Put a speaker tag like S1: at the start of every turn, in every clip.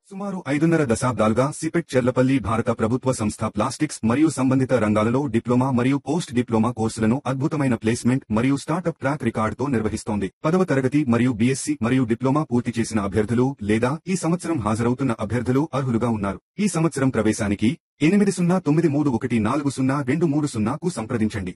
S1: సుమారు ఐదున్నర దశాబ్దాలుగా సిపెట్ చెర్లపల్లి భారత ప్రభుత్వ సంస్థ ప్లాస్టిక్స్ మరియు సంబంధిత రంగాలలో డిప్లొమా మరియు పోస్ట్ డిప్లొమా కోర్సులను అద్భుతమైన ప్లేస్మెంట్ మరియు స్టార్టప్ ట్రాక్ రికార్డుతో నిర్వహిస్తోంది పదవ తరగతి మరియు బీఎస్సీ మరియు డిప్లొమా పూర్తి చేసిన అభ్యర్థులు లేదా ఈ సంవత్సరం హాజరవుతున్న అభ్యర్థులు అర్హులుగా ఉన్నారు ఈ సంవత్సరం ప్రవేశానికి ఎనిమిది సున్నా తొమ్మిది మూడు ఒకటి నాలుగు సున్నా రెండు మూడు సున్నాకు సంప్రదించండి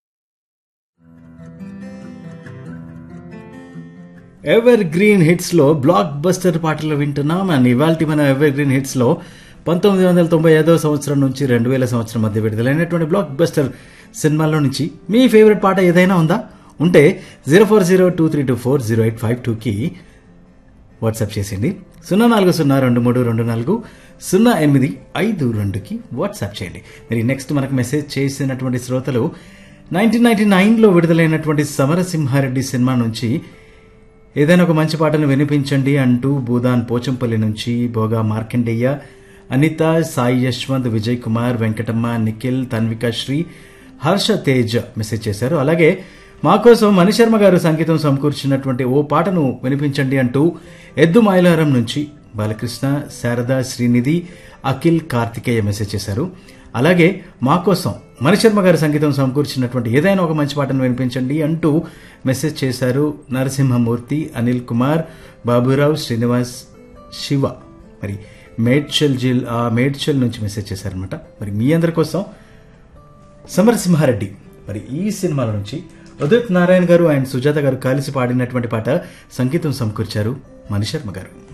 S2: ఎవర్ గ్రీన్ హిట్స్ లో బ్లాక్ బస్టర్ పాటలు వింటున్నాం అండ్ ఇవాళ మన ఎవర్ గ్రీన్ హిట్స్ లో పంతొమ్మిది వందల తొంభై ఐదవ సంవత్సరం నుంచి రెండు వేల సంవత్సరం మధ్య విడుదలైనటువంటి బ్లాక్ బస్టర్ సినిమాల్లో నుంచి మీ ఫేవరెట్ పాట ఏదైనా ఉందా ఉంటే zero four zero two three two four zero eight five టూకి వాట్సాప్ చేసింది సున్నా నాలుగు సున్నా రెండు మూడు రెండు నాలుగు సున్నా ఎనిమిది ఐదు రెండుకి వాట్సాప్ చేయండి మరి నెక్స్ట్ మనకు మెసేజ్ చేసినటువంటి శ్రోతలు నైన్టీన్ నైన్టీ నైన్లో విడుదలైనటువంటి సమరసింహారెడ్డి సినిమా నుంచి ఏదైనా ఒక మంచి పాటను వినిపించండి అంటూ భూదాన్ పోచంపల్లి నుంచి బోగా మార్కండేయ అనిత సాయి యశ్వంత్ విజయ్ కుమార్ వెంకటమ్మ నిఖిల్ తన్విక శ్రీ హర్ష తేజ్ మెసేజ్ చేశారు అలాగే మా కోసం మణిశర్మ గారు సంగీతం సమకూర్చినటువంటి ఓ పాటను వినిపించండి అంటూ ఎద్దు మైలారం నుంచి బాలకృష్ణ శారద శ్రీనిధి అఖిల్ కార్తికేయ మెసేజ్ చేశారు అలాగే మా కోసం మణిశర్మ గారి సంగీతం సమకూర్చినటువంటి ఏదైనా ఒక మంచి పాటను వినిపించండి అంటూ మెసేజ్ చేశారు నరసింహమూర్తి అనిల్ కుమార్ బాబురావు శ్రీనివాస్ శివ మరి మేడ్చల్ జిల్ ఆ మేడ్చల్ నుంచి మెసేజ్ చేశారనమాట మరి మీ అందరి కోసం సమరసింహారెడ్డి మరి ఈ సినిమాల నుంచి ఉదిత్ నారాయణ గారు అండ్ సుజాత గారు కలిసి పాడినటువంటి పాట సంగీతం సమకూర్చారు మణిశర్మ గారు